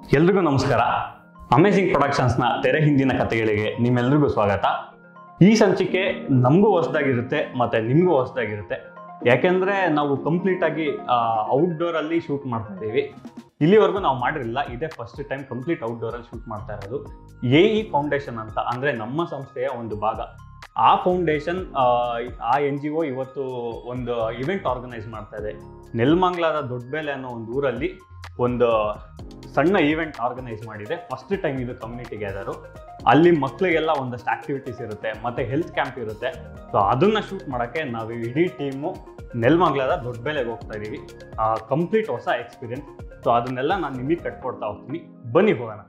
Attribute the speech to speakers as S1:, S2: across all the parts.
S1: ಎಲ್ರಿಗೂ ನಮಸ್ಕಾರ ಅಮೇಸಿಂಗ್ ಪ್ರೊಡಕ್ಷನ್ಸ್ನ ತೆರೆ ಹಿಂದಿನ ಕಥೆಗಳಿಗೆ ನಿಮ್ಮೆಲ್ರಿಗೂ ಸ್ವಾಗತ ಈ ಸಂಚಿಕೆ ನಮಗೂ ಹೊಸದಾಗಿರುತ್ತೆ ಮತ್ತು ನಿಮಗೂ ಹೊಸದಾಗಿರುತ್ತೆ ಯಾಕೆಂದರೆ ನಾವು ಕಂಪ್ಲೀಟಾಗಿ ಔಟ್ಡೋರಲ್ಲಿ ಶೂಟ್ ಮಾಡ್ತಾ ಇದ್ದೀವಿ ಇಲ್ಲಿವರೆಗೂ ನಾವು ಮಾಡಿರಲಿಲ್ಲ ಇದೇ ಫಸ್ಟ್ ಟೈಮ್ ಕಂಪ್ಲೀಟ್ ಔಟ್ಡೋರಲ್ಲಿ ಶೂಟ್ ಮಾಡ್ತಾ ಇರೋದು ಎ ಇ ಫೌಂಡೇಶನ್ ಅಂತ ಅಂದರೆ ನಮ್ಮ ಸಂಸ್ಥೆಯ ಒಂದು ಭಾಗ ಆ ಫೌಂಡೇಶನ್ ಆ ಎನ್ ಜಿ ಒ ಇವತ್ತು ಒಂದು ಇವೆಂಟ್ ಆರ್ಗನೈಸ್ ಮಾಡ್ತಾ ಇದೆ ನೆಲ್ಮಂಗ್ಲಾದ ದೊಡ್ಡಬೇಲೆ ಅನ್ನೋ ಒಂದು ಊರಲ್ಲಿ ಒಂದು ಸಣ್ಣ ಈವೆಂಟ್ ಆರ್ಗನೈಸ್ ಮಾಡಿದೆ ಫಸ್ಟ್ ಟೈಮ್ ಇದು ಕಮ್ಯುನಿಟಿ ಗ್ಯಾದರು ಅಲ್ಲಿ ಮಕ್ಕಳಿಗೆಲ್ಲ ಒಂದಷ್ಟು ಆಕ್ಟಿವಿಟೀಸ್ ಇರುತ್ತೆ ಮತ್ತೆ ಹೆಲ್ತ್ ಕ್ಯಾಂಪ್ ಇರುತ್ತೆ ಸೊ ಅದನ್ನ ಶೂಟ್ ಮಾಡೋಕ್ಕೆ ನಾವು ಇಡೀ ಟೀಮು ನೆಲ್ಮಂಗ್ಲಾದ ದೊಡ್ಡಬೇಲೆಗೆ ಹೋಗ್ತಾ ಇದ್ದೀವಿ ಕಂಪ್ಲೀಟ್ ಹೊಸ ಎಕ್ಸ್ಪೀರಿಯನ್ಸ್ ಸೊ ಅದನ್ನೆಲ್ಲ ನಾನು ನಿಮಗೆ ಕಟ್ಕೊಡ್ತಾ ಹೋಗ್ತೀನಿ ಬನ್ನಿ ಹೋಗೋಣ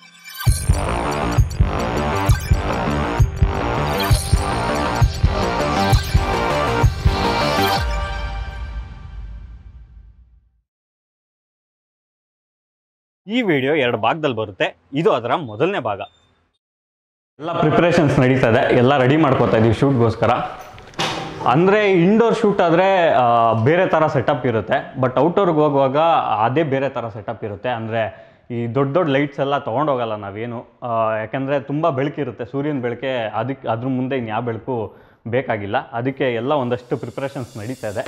S1: ಈ ವಿಡಿಯೋ ಎರಡು ಭಾಗದಲ್ಲಿ ಬರುತ್ತೆ ಇದು ಅದರ ಮೊದಲನೇ ಭಾಗ ಎಲ್ಲ ಪ್ರಿಪ್ರೇಷನ್ಸ್ ನಡೀತಾ ಇದೆ ಎಲ್ಲ ರೆಡಿ ಮಾಡ್ಕೋತಾ ಇದೀವಿ ಶೂಟ್ಗೋಸ್ಕರ ಅಂದರೆ ಇಂಡೋರ್ ಶೂಟ್ ಆದರೆ ಬೇರೆ ಥರ ಸೆಟಪ್ ಇರುತ್ತೆ ಬಟ್ ಔಟ್ಡೋರ್ಗೆ ಹೋಗುವಾಗ ಅದೇ ಬೇರೆ ಥರ ಸೆಟಪ್ ಇರುತ್ತೆ ಅಂದರೆ ಈ ದೊಡ್ಡ ದೊಡ್ಡ ಲೈಟ್ಸ್ ಎಲ್ಲ ತೊಗೊಂಡೋಗಲ್ಲ ನಾವೇನು ಆ, ಯಾಕಂದರೆ ತುಂಬ ಬೆಳಕಿರುತ್ತೆ ಸೂರ್ಯನ ಬೆಳಕೆ ಅದಕ್ಕೆ ಅದ್ರ ಮುಂದೆ ಇನ್ಯಾವ ಬೆಳಕು ಬೇಕಾಗಿಲ್ಲ ಅದಕ್ಕೆ ಎಲ್ಲ ಒಂದಷ್ಟು ಪ್ರಿಪ್ರೇಷನ್ಸ್ ನಡೀತಾ ಇದೆ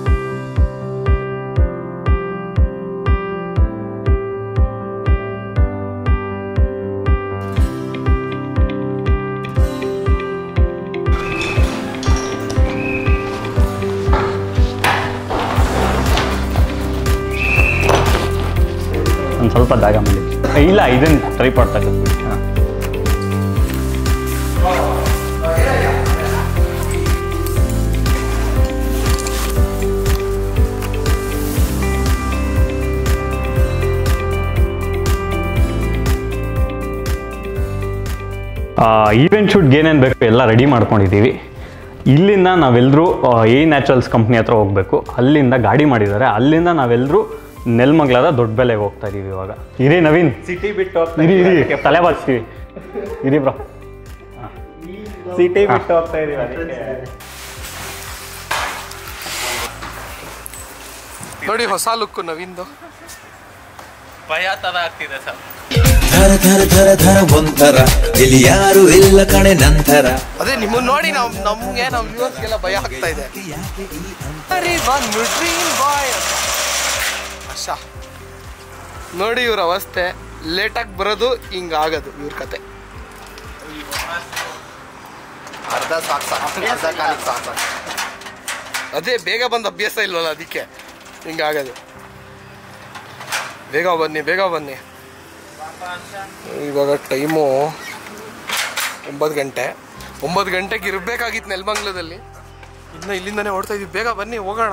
S1: ಒಂದು ಸ್ವಲ್ಪ ಜಾಗ ಮಾಡಿ ಇಲ್ಲ ಇದನ್ನು ಟ್ರೈಪಾಡ್ ತೆಗೆದ್ಬಿಡಿ ಹಾಂ ಈವೆಂಟ್ ಶೂಟ್ಗೆ ಏನೇನು ಬೇಕು ಎಲ್ಲ ರೆಡಿ ಮಾಡ್ಕೊಂಡಿದ್ದೀವಿ ಇಲ್ಲಿಂದ ನಾವೆಲ್ಲರೂ ಎ ನ್ಯಾಚುರಲ್ಸ್ ಕಂಪ್ನಿ ಹತ್ರ ಹೋಗಬೇಕು ಅಲ್ಲಿಂದ ಗಾಡಿ ಮಾಡಿದ್ದಾರೆ ಅಲ್ಲಿಂದ ನಾವೆಲ್ಲರೂ ನೆಲ್ಮಂಗ್ಲಾದ ದೊಡ್ಡಬೆಲೆಗೆ ಹೋಗ್ತಾ ಇದೀವಿ ಇವಾಗ ಇರಿ ನವೀನ್
S2: ಸಿಟಿ ಬಿಟ್ಟು
S1: ಇರಿ ಇರಿ ತಲೆ ಬಾಚ್ತೀವಿ ಇರಿ ಬ್ರೋ
S2: ಸಿಟಿ ಬಿಟ್ಟು ಹೋಗ್ತಾ ಇದೀವಿ ಅದಕ್ಕೆ
S3: ನೋಡಿ ಹೊಸ ಲುಕ್ ನವಿಂದು ಭಯ ತರ ಆಗ್ತಿದೆ ಸರ್
S4: ಧರ ಧರ ಧರ ಧರ ಒಂಥರ ಇಲ್ಲಿ ಯಾರು ಇಲ್ಲ ಕಣೆ ನಂತರ
S3: ಅದೇ ನಿಮ್ಮನ್ನ ನೋಡಿ ನಮ್ ನಮ್ಗೆ ನಮ್ ವ್ಯೂವರ್ಸ್ಗೆಲ್ಲ ಭಯ ಆಗ್ತಾ ಇದೆ ಅರೆ one Nutrien boy ಅಂತ. ಅಶ್ಶಾ. ನೋಡಿ ಇವ್ರ ಅವಸ್ಥೆ ಲೇಟಾಗಿ ಬರೋದು ಹಿಂಗಾಗೋದು ಇವ್ರ ಕತೆ
S5: ಅರ್ಧ ಸಾಕು ಸಾಕು ಅರ್ಧ ಕಾಲಿಗೆ ಸಾಕು ಸಾಕು
S3: ಅದೇ ಬೇಗ ಬಂದ ಅಭ್ಯಾಸ ಇಲ್ವಲ್ಲ ಅದಕ್ಕೆ ಹಿಂಗಾಗೋದು ಬೇಗ ಬನ್ನಿ ಬೇಗ ಬನ್ನಿ ಇವಾಗ ಟೈಮು ಒಂಬತ್ತು ಗಂಟೆ ಒಂಬತ್ತು ಗಂಟೆಗೆ ಇರಬೇಕಾಗಿತ್ತು ನೆಲಮಂಗ್ಲದಲ್ಲಿ ಇನ್ನು ಇಲ್ಲಿಂದನೇ ಓಡ್ತಾ ಇದೀವಿ ಬೇಗ ಬನ್ನಿ ಹೋಗೋಣ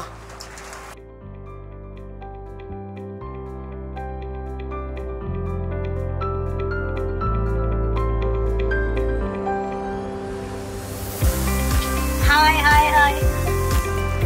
S6: Hi, hi, hi.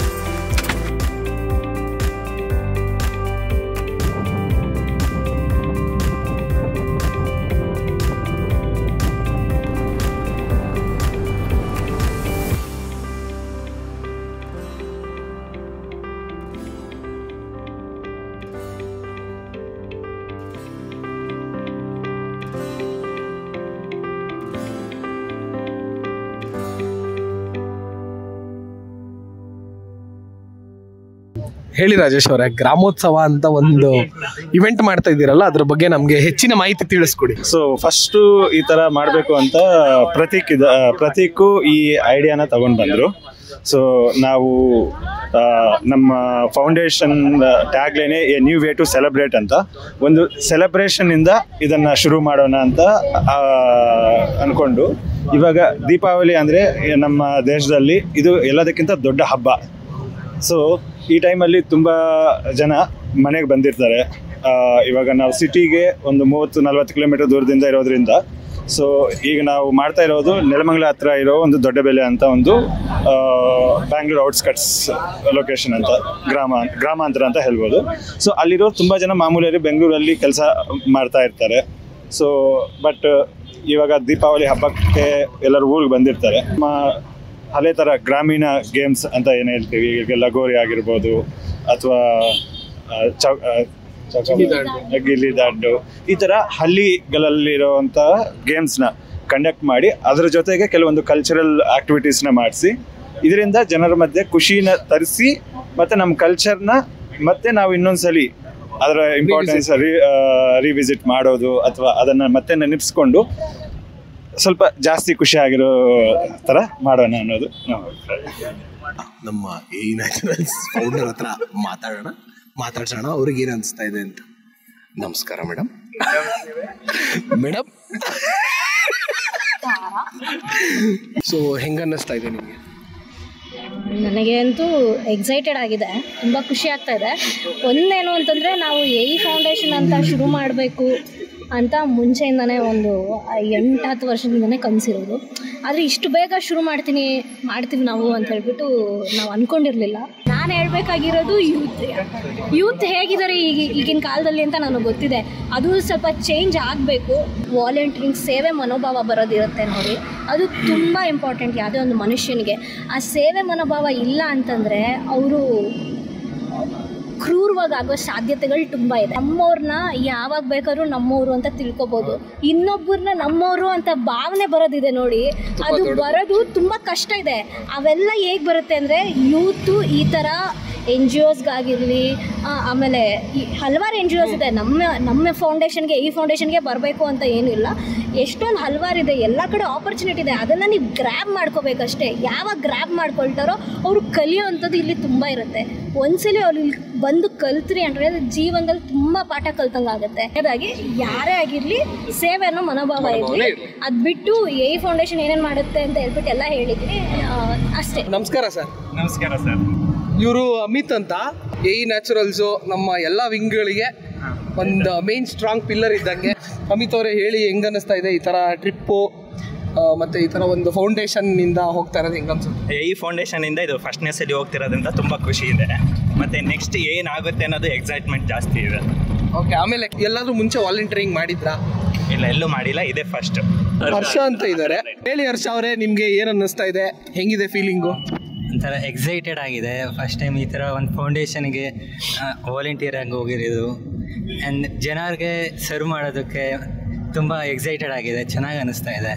S3: ಹೇಳಿ ರಾಜೇಶ್ ಅವರೇ ಗ್ರಾಮೋತ್ಸವ ಅಂತ ಒಂದು ಇವೆಂಟ್ ಮಾಡ್ತಾ ಇದ್ದೀರಲ್ಲ ಅದ್ರ ಬಗ್ಗೆ ನಮಗೆ ಹೆಚ್ಚಿನ ಮಾಹಿತಿ ತಿಳಿಸ್ಕೊಡಿ
S2: ಸೊ ಫಸ್ಟು ಈ ತರ ಮಾಡಬೇಕು ಅಂತ ಪ್ರತೀಕ್ ಇದ ಪ್ರತೀಕು ಈ ಐಡಿಯಾನ ತಗೊಂಡ್ ಬಂದ್ರು ಸೊ ನಾವು ಆ, ನಮ್ಮ ಫೌಂಡೇಶನ್ ಟ್ಯಾಗ್ಲೇನೆ a new way to celebrate ಅಂತ ಒಂದು ಸೆಲೆಬ್ರೇಷನ್ ಇಂದ ಇದನ್ನ ಶುರು ಮಾಡೋಣ ಅಂತ ಆ, ಅನ್ಕೊಂಡು ಇವಾಗ ದೀಪಾವಳಿ ಅಂದ್ರೆ ನಮ್ಮ ದೇಶದಲ್ಲಿ ಇದು ಎಲ್ಲದಕ್ಕಿಂತ ದೊಡ್ಡ ಹಬ್ಬ ಸೊ ಈ ಟೈಮಲ್ಲಿ ತುಂಬ ಜನ ಮನೆಗೆ ಬಂದಿರ್ತಾರೆ ಆ, ಇವಾಗ ನಾವು ಸಿಟಿಗೆ ಒಂದು ಮೂವತ್ತು ನಲ್ವತ್ತು ಕಿಲೋಮೀಟರ್ ದೂರದಿಂದ ಇರೋದ್ರಿಂದ ಸೊ ಈಗ ನಾವು ಮಾಡ್ತಾ ಇರೋದು ನೆಲಮಂಗಲ ಹತ್ರ ಇರೋ ಒಂದು ದೊಡ್ಡ ಬೆಲೆ ಅಂತ ಒಂದು ಬ್ಯಾಂಗ್ಳೂರ್ ಔಟ್ಸ್ಕಟ್ಸ್ ಲೊಕೇಶನ್ ಅಂತ ಗ್ರಾಮ ಗ್ರಾಮಾಂತರ ಅಂತ ಹೇಳ್ಬೋದು ಸೊ ಅಲ್ಲಿರೋ ತುಂಬ ಜನ ಮಾಮೂಲಿಯಲ್ಲಿ ಬೆಂಗಳೂರಲ್ಲಿ ಕೆಲಸ ಮಾಡ್ತಾ ಇರ್ತಾರೆ ಸೊ ಬಟ್ ಇವಾಗ ದೀಪಾವಳಿ ಹಬ್ಬಕ್ಕೆ ಎಲ್ಲರೂ ಊರಿಗೆ ಬಂದಿರ್ತಾರೆ ನಮ್ಮ ಹಳೆ ಥರ ಗ್ರಾಮೀಣ ಗೇಮ್ಸ್ ಅಂತ ಏನು ಹೇಳ್ತೀವಿ ಈಗ ಲಗೋರಿ ಆಗಿರ್ಬೋದು ಅಥವಾ ಚೌ ಗಿಲ್ಲಿ ದಾಂಡು ಈ ತರ ಹಳ್ಳಿಗಳಲ್ಲಿರುವಂತಹ ಗೇಮ್ಸ್ನ ಕಂಡಕ್ಟ್ ಮಾಡಿ ಅದರ ಜೊತೆಗೆ ಕೆಲವೊಂದು ಕಲ್ಚರಲ್ ಆಕ್ಟಿವಿಟೀಸ್ನ ಮಾಡಿಸಿ ಇದರಿಂದ ಜನರ ಮಧ್ಯೆ ಖುಷಿನ ತರಿಸಿ ಮತ್ತೆ ನಮ್ಮ ಕಲ್ಚರ್ನ ಮತ್ತೆ ನಾವು ಇನ್ನೊಂದ್ಸಲಿ ಅದರ ಇಂಪಾರ್ಟೆನ್ಸ್ ರಿವಿಸಿಟ್ ಮಾಡೋದು ಅಥವಾ ಅದನ್ನ ಮತ್ತೆ ನೆನಪಿಸ್ಕೊಂಡು ಸ್ವಲ್ಪ ಜಾಸ್ತಿ ಖುಷಿ ಆಗಿರೋ ತರ ಮಾಡೋಣ ಅನ್ನೋದು ನಮ್ಮ ಅಭಿಪ್ರಾಯ
S7: ನಮ್ಮ ಎ ನ್ಯಾಚುರಲ್ಸ್ ಫೌಂಡರ್ ಹತ್ರ ಮಾತಾಡೋಣ ಮಾತಾಡ್ಸೋಣ ಅವ್ರಿಗೆ ಏನು ಅನಿಸ್ತಾ ಇದೆ ಅಂತ ನಮಸ್ಕಾರ ಮೇಡಮ್ ಮೇಡಮ್ ಸೊ ಹೆಂಗ ಅನ್ನಿಸ್ತಾ ಇದೆ ನಿಮಗೆ
S8: ನನಗೆ ಅಂತೂ ಎಕ್ಸೈಟೆಡ್ ಆಗಿದೆ ತುಂಬ ಖುಷಿ ಆಗ್ತಾ ಇದೆ ಒಂದೇನು ಅಂತಂದರೆ ನಾವು ಎ ಇ ಫೌಂಡೇಶನ್ ಅಂತ ಶುರು ಮಾಡಬೇಕು ಅಂತ ಮುಂಚೆಯಿಂದನೇ ಒಂದು ಎಂಟು ಹತ್ತು ವರ್ಷದಿಂದನೇ ಕನಸಿರೋದು ಆದರೆ ಇಷ್ಟು ಬೇಗ ಶುರು ಮಾಡ್ತೀನಿ ಮಾಡ್ತೀವಿ ನಾವು ಅಂತ ಹೇಳ್ಬಿಟ್ಟು ನಾವು ಅಂದ್ಕೊಂಡಿರಲಿಲ್ಲ ನಾನು ಹೇಳಬೇಕಾಗಿರೋದು ಯೂತ್ ಯೂತ್ ಹೇಗಿದ್ದಾರೆ ಈಗ ಈಗಿನ ಕಾಲದಲ್ಲಿ ಅಂತ ನನಗೆ ಗೊತ್ತಿದೆ ಅದು ಸ್ವಲ್ಪ ಚೇಂಜ್ ಆಗಬೇಕು ವಾಲಂಟಿಯರಿಂಗ್ ಸೇವೆ ಮನೋಭಾವ ಬರೋದಿರುತ್ತೆ ನೋಡಿ ಅದು ತುಂಬ ಇಂಪಾರ್ಟೆಂಟ್ ಯಾವುದೇ ಒಂದು ಮನುಷ್ಯನಿಗೆ ಆ ಸೇವೆ ಮನೋಭಾವ ಇಲ್ಲ ಅಂತಂದರೆ ಅವರು ಕ್ರೂರವಾಗಿ ಆಗೋ ಸಾಧ್ಯತೆಗಳು ತುಂಬ ಇದೆ ನಮ್ಮವ್ರನ್ನ ಯಾವಾಗ ಬೇಕಾದ್ರೂ ನಮ್ಮವರು ಅಂತ ತಿಳ್ಕೊಬೋದು ಇನ್ನೊಬ್ಬರನ್ನ ನಮ್ಮವರು ಅಂತ ಭಾವನೆ ಬರೋದಿದೆ ನೋಡಿ ಅದು ಬರೋದು ತುಂಬ ಕಷ್ಟ ಇದೆ ಅವೆಲ್ಲ ಹೇಗೆ ಬರುತ್ತೆ ಅಂದರೆ ಯೂತು ಈ ಥರ ಎನ್ ಜಿ ಒಸ್ಗಾಗಿರಲಿ ಆಮೇಲೆ ಈ ಹಲವಾರು ಎನ್ ಜಿ ಒಸ್ ಇದೆ ನಮ್ಮ ನಮ್ಮ ಫೌಂಡೇಶನ್ಗೆ ಈ ಫೌಂಡೇಶನ್ಗೆ ಬರಬೇಕು ಅಂತ ಏನಿಲ್ಲ ಎಷ್ಟೊಂದು ಹಲವಾರು ಇದೆ ಎಲ್ಲ ಕಡೆ ಆಪರ್ಚುನಿಟಿ ಇದೆ ಅದನ್ನು ನೀವು ಗ್ರ್ಯಾಬ್ ಮಾಡ್ಕೋಬೇಕಷ್ಟೇ ಯಾವಾಗ ಗ್ರ್ಯಾಬ್ ಮಾಡ್ಕೊಳ್ತಾರೋ ಅವರು ಕಲಿಯೋವಂಥದ್ದು ಇಲ್ಲಿ ತುಂಬ ಇರುತ್ತೆ ಒಂದ್ಸಲಿ ಅವ್ರು ಇಲ್ಲಿ ಬಂದು ಕಲ್ತ್ರಿ ಅಂದರೆ ಜೀವನದಲ್ಲಿ ತುಂಬ ಪಾಠ ಕಲ್ತಂಗೆ ಆಗುತ್ತೆ ಹಾಗಾಗಿ ಯಾರೇ ಆಗಿರಲಿ ಸೇವೆ ಅನ್ನೋ ಮನೋಭಾವ ಇರಲಿ ಅದು ಬಿಟ್ಟು ಎ ಫೌಂಡೇಶನ್ ಏನೇನು ಮಾಡುತ್ತೆ ಅಂತ ಹೇಳ್ಬಿಟ್ಟು ಎಲ್ಲ ಹೇಳಿದ್ದೀನಿ ಆ, ಅಷ್ಟೇ
S7: ನಮಸ್ಕಾರ ಸರ್
S2: ನಮಸ್ಕಾರ ಸರ್
S7: ಇವರು ಅಮಿತ್ ಅಂತ ಎ ನ್ಯಾಚುರಲ್ಸು ನಮ್ಮ ಎಲ್ಲ ವಿಂಗ್ಗಳಿಗೆ ಒಂದು ಮೇನ್ ಸ್ಟ್ರಾಂಗ್ ಪಿಲ್ಲರ್ ಇದ್ದಂಗೆ ಅಮಿತ್ ಅವರೇ ಹೇಳಿ ಹೆಂಗ್ ಅನ್ನಿಸ್ತಾ ಇದೆ ಈ ಥರ ಟ್ರಿಪ್ಪು ಮತ್ತು ಈ ಥರ ಒಂದು ಫೌಂಡೇಶನ್ನಿಂದ ಹೋಗ್ತಾ ಇರೋದು ಹೆಂಗೆ ಅನ್ಸುತ್ತೆ
S9: ಈ ಫೌಂಡೇಶನ್ ಇಂದ ಇದು ಫಸ್ಟ್ನೇ ಸಲ ಹೋಗ್ತಿರೋದ್ರಿಂದ ತುಂಬಾ ಖುಷಿ ಇದೆ ಮತ್ತೆ ನೆಕ್ಸ್ಟ್ ಏನಾಗುತ್ತೆ ಅನ್ನೋದು ಎಕ್ಸೈಟ್ಮೆಂಟ್ ಜಾಸ್ತಿ ಇದೆ
S7: ಓಕೆ ಆಮೇಲೆ ಎಲ್ಲಾದ್ರೂ ಮುಂಚೆ ವಾಲಂಟಿಯರಿಂಗ್ ಮಾಡಿದ್ರಾ
S9: ಇಲ್ಲ ಎಲ್ಲೂ ಮಾಡಿಲ್ಲ ಇದೇ ಫಸ್ಟ್
S7: ಹರ್ಷ ಅಂತ ಇದ್ದಾರೆ ಹೇಳಿ ಹರ್ಷ ಅವರೇ ನಿಮಗೆ ಏನು ಅನ್ನಿಸ್ತಾ ಇದೆ ಹೆಂಗಿದೆ ಫೀಲಿಂಗು
S10: ಒಂಥರ ಎಕ್ಸೈಟೆಡ್ ಆಗಿದೆ ಫಸ್ಟ್ ಟೈಮ್ ಈ ಥರ ಒಂದು ಫೌಂಡೇಶನ್ಗೆ ವಾಲಂಟಿಯರ್ ಆಗಿ ಹೋಗಿರೋದು ಆ್ಯಂಡ್ ಜನರಿಗೆ ಸರ್ವ್ ಮಾಡೋದಕ್ಕೆ ತುಂಬ ಎಕ್ಸೈಟೆಡ್ ಆಗಿದೆ ಚೆನ್ನಾಗಿ ಅನ್ನಿಸ್ತಾ ಇದೆ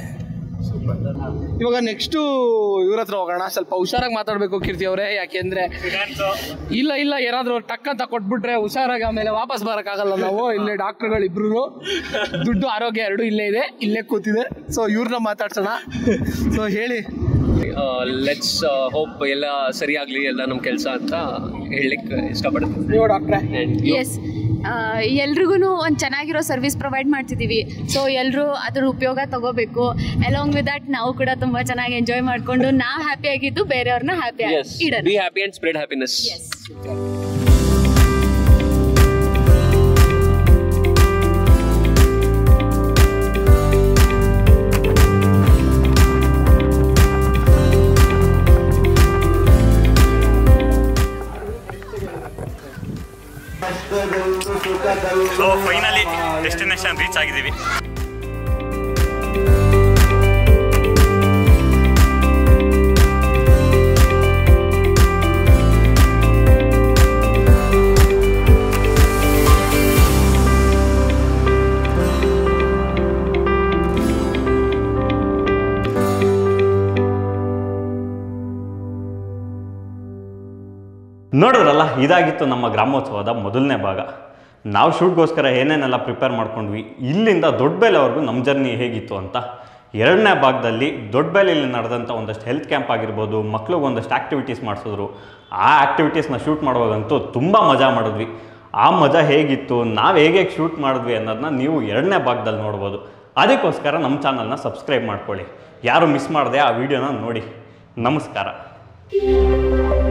S7: ಇವಾಗ ನೆಕ್ಸ್ಟು ಇವ್ರ ಹತ್ರ ಹೋಗೋಣ ಸ್ವಲ್ಪ ಹುಷಾರಾಗಿ ಮಾತಾಡಬೇಕು ಕೀರ್ತಿ ಅವರೇ ಯಾಕೆಂದ್ರೆ ಇಲ್ಲ ಇಲ್ಲ ಏನಾದರೂ ಟಕ್ ಅಂತ ಕೊಟ್ಬಿಟ್ರೆ ಹುಷಾರಾಗಿ ಆಮೇಲೆ ವಾಪಸ್ ಬರೋಕ್ಕಾಗಲ್ಲ ನಾವು ಇಲ್ಲೇ ಡಾಕ್ಟರ್ಗಳು ಇಬ್ರು ದುಡ್ಡು ಆರೋಗ್ಯ ಎರಡು ಇಲ್ಲೇ ಇದೆ ಇಲ್ಲೇ ಕೂತಿದೆ ಸೊ ಇವ್ರನ್ನ ಮಾತಾಡ್ಸೋಣ ಸೊ ಹೇಳಿ
S11: ಲೆಟ್ಸ್ ಹೋಪ್ ಎಲ್ಲ ಸರಿಯಾಗಲಿ ಎಲ್ಲ ನಮ್ಮ ಕೆಲಸ ಅಂತ ಹೇಳಲಿಕ್ಕೆ ಇಷ್ಟಪಡ್ತೀನಿ
S7: ನೀವು ಡಾಕ್ಟ್ರೆ
S12: ಎಸ್ ಎಲ್ರಿಗೂ ಒಂದು ಚೆನ್ನಾಗಿರೋ ಸರ್ವಿಸ್ ಪ್ರೊವೈಡ್ ಮಾಡ್ತಿದ್ದೀವಿ ಸೊ ಎಲ್ಲರೂ ಅದ್ರ ಉಪಯೋಗ ತಗೋಬೇಕು ಅಲಾಂಗ್ ವಿತ್ ದಟ್ ನಾವು ಕೂಡ ತುಂಬ ಚೆನ್ನಾಗಿ ಎಂಜಾಯ್ ಮಾಡಿಕೊಂಡು ನಾವು ಹ್ಯಾಪಿ ಆಗಿದ್ದು ಬೇರೆಯವ್ರನ್ನ ಹ್ಯಾಪಿ
S11: ಎಸ್
S12: ಇಡೋಣ
S11: be happy and spread happiness
S1: so finally destination reach ಆಗಿದ್ದೀವಿ ನೋಡಿದ್ರಲ್ಲ ಇದಾಗಿತ್ತು ನಮ್ಮ ಗ್ರಾಮೋತ್ಸವದ ಮೊದಲನೇ ಭಾಗ ನಾವು ಶೂಟ್ಗೋಸ್ಕರ ಏನೇನೆಲ್ಲ ಪ್ರಿಪೇರ್ ಮಾಡ್ಕೊಂಡ್ವಿ ಇಲ್ಲಿಂದ ದೊಡ್ಡಬೇಲೆವರೆಗೂ ನಮ್ಮ ಜರ್ನಿ ಹೇಗಿತ್ತು ಅಂತ ಎರಡನೇ ಭಾಗದಲ್ಲಿ ದೊಡ್ಡಬೇಲೆಯಲ್ಲಿ ನಡೆದಂಥ ಒಂದಷ್ಟು ಹೆಲ್ತ್ ಕ್ಯಾಂಪ್ ಆಗಿರ್ಬೋದು ಮಕ್ಳಿಗೆ ಒಂದಷ್ಟು ಆ್ಯಕ್ಟಿವಿಟೀಸ್ ಮಾಡಿಸಿದ್ರು ಆ ಆ್ಯಕ್ಟಿವಿಟೀಸ್ನ ಶೂಟ್ ಮಾಡುವಾಗಂತೂ ತುಂಬ ಮಜಾ ಮಾಡಿದ್ವಿ ಆ ಮಜಾ ಹೇಗಿತ್ತು ನಾವು ಹೇಗೆ ಹೇಗೆ ಶೂಟ್ ಮಾಡಿದ್ವಿ ಅನ್ನೋದನ್ನ ನೀವು ಎರಡನೇ ಭಾಗದಲ್ಲಿ ನೋಡ್ಬೋದು ಅದಕ್ಕೋಸ್ಕರ ನಮ್ಮ ಚಾನಲ್ನ ಸಬ್ಸ್ಕ್ರೈಬ್ ಮಾಡ್ಕೊಳ್ಳಿ ಯಾರು ಮಿಸ್ ಮಾಡದೆ ಆ ವಿಡಿಯೋನ ನೋಡಿ ನಮಸ್ಕಾರ